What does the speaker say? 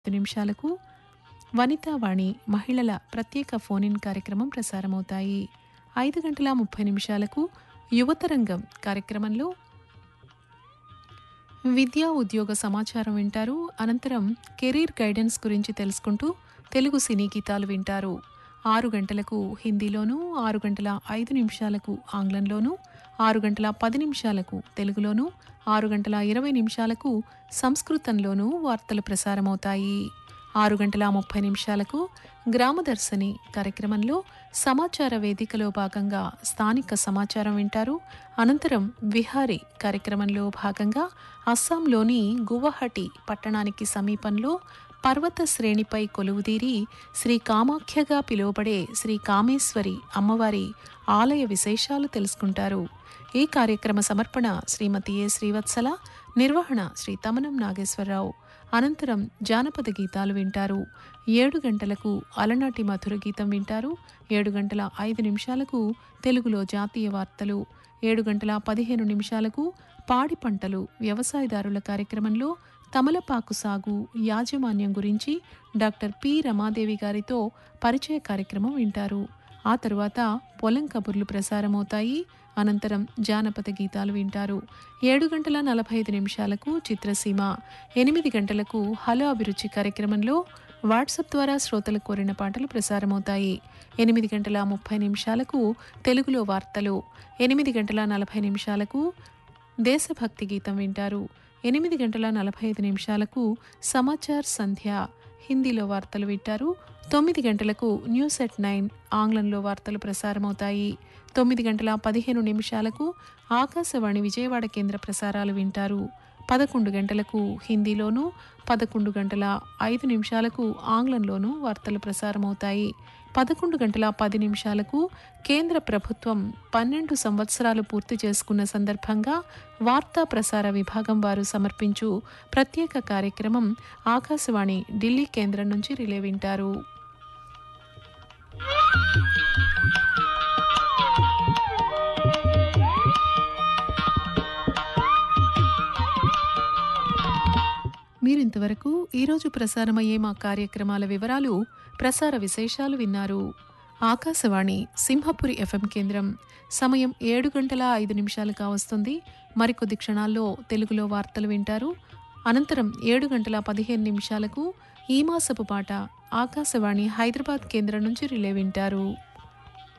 ఐదు నిమిషాలకు వనితావాణి మహిళల ప్రత్యేక ఫోన్ ఇన్ కార్యక్రమం ప్రసారమవుతాయి ఐదు గంటల ముప్పై నిమిషాలకు యువతరంగం కార్యక్రమంలో విద్యా ఉద్యోగ సమాచారం వింటారు అనంతరం కెరీర్ గైడెన్స్ గురించి తెలుసుకుంటూ తెలుగు సినీ గీతాలు వింటారు ఆరు గంటలకు హిందీలోను ఆరు గంటల ఐదు నిమిషాలకు ఆంగ్లంలోను ఆరు గంటల పది నిమిషాలకు తెలుగులోను ఆరు గంటల ఇరవై నిమిషాలకు సంస్కృతంలోనూ వార్తలు ప్రసారమవుతాయి ఆరు గంటల ముప్పై నిమిషాలకు గ్రామదర్శిని కార్యక్రమంలో సమాచార వేదికలో భాగంగా స్థానిక సమాచారం వింటారు అనంతరం విహారీ కార్యక్రమంలో భాగంగా అస్సాంలోని గువహటి పట్టణానికి సమీపంలో పర్వత శ్రేణిపై కొలువుదీరి శ్రీ కామాఖ్యగా పిలువబడే శ్రీ కామేశ్వరి అమ్మవారి ఆలయ విశేషాలు తెలుసుకుంటారు ఈ కార్యక్రమ సమర్పణ శ్రీమతి ఏ శ్రీవత్సల నిర్వహణ శ్రీ తమనం నాగేశ్వరరావు అనంతరం జానపద గీతాలు వింటారు ఏడు గంటలకు అలనాటి మధుర గీతం వింటారు ఏడు గంటల ఐదు నిమిషాలకు తెలుగులో జాతీయ వార్తలు ఏడు గంటల పదిహేను నిమిషాలకు పాడి పంటలు వ్యవసాయదారుల కార్యక్రమంలో తమలపాకు సాగు యాజమాన్యం గురించి డాక్టర్ పి రమాదేవి గారితో పరిచయ కార్యక్రమం వింటారు ఆ తరువాత పొలం కబుర్లు ప్రసారమవుతాయి అనంతరం జానపద గీతాలు వింటారు ఏడు గంటల నలభై ఐదు నిమిషాలకు చిత్రసీమ ఎనిమిది గంటలకు హలో అభిరుచి కార్యక్రమంలో వాట్సాప్ ద్వారా శ్రోతలు కోరిన పాటలు ప్రసారమవుతాయి ఎనిమిది గంటల ముప్పై నిమిషాలకు తెలుగులో వార్తలు ఎనిమిది గంటల నలభై నిమిషాలకు దేశభక్తి గీతం వింటారు ఎనిమిది గంటల నలభై ఐదు నిమిషాలకు సమాచార్ సంధ్య హిందీలో వార్తలు వింటారు తొమ్మిది గంటలకు న్యూస్ ఎట్ నైన్ ఆంగ్లంలో వార్తలు ప్రసారమవుతాయి తొమ్మిది గంటల పదిహేను నిమిషాలకు ఆకాశవాణి విజయవాడ కేంద్ర ప్రసారాలు వింటారు పదకొండు గంటలకు హిందీలోనూ పదకొండు గంటల ఐదు నిమిషాలకు ఆంగ్లంలోనూ వార్తలు ప్రసారమవుతాయి పదకొండు గంటల పది నిమిషాలకు కేంద్ర ప్రభుత్వం పన్నెండు సంవత్సరాలు పూర్తి చేసుకున్న సందర్భంగా వార్తా ప్రసార విభాగం వారు సమర్పించు ప్రత్యేక కార్యక్రమం ఆకాశవాణి ఢిల్లీ కేంద్రం నుంచి రిలే వింటారు మీరు ఇంతవరకు ఈరోజు ప్రసారమయ్యే మా కార్యక్రమాల వివరాలు ప్రసార విశేషాలు విన్నారు ఆకాశవాణి సింహపురి ఎఫ్ఎం కేంద్రం సమయం ఏడు గంటల ఐదు నిమిషాలు కావస్తుంది మరికొద్ది క్షణాల్లో తెలుగులో వార్తలు వింటారు అనంతరం ఏడు గంటల పదిహేను నిమిషాలకు ఈ మాసపు పాట ఆకాశవాణి హైదరాబాద్ కేంద్రం నుంచి రిలే వింటారు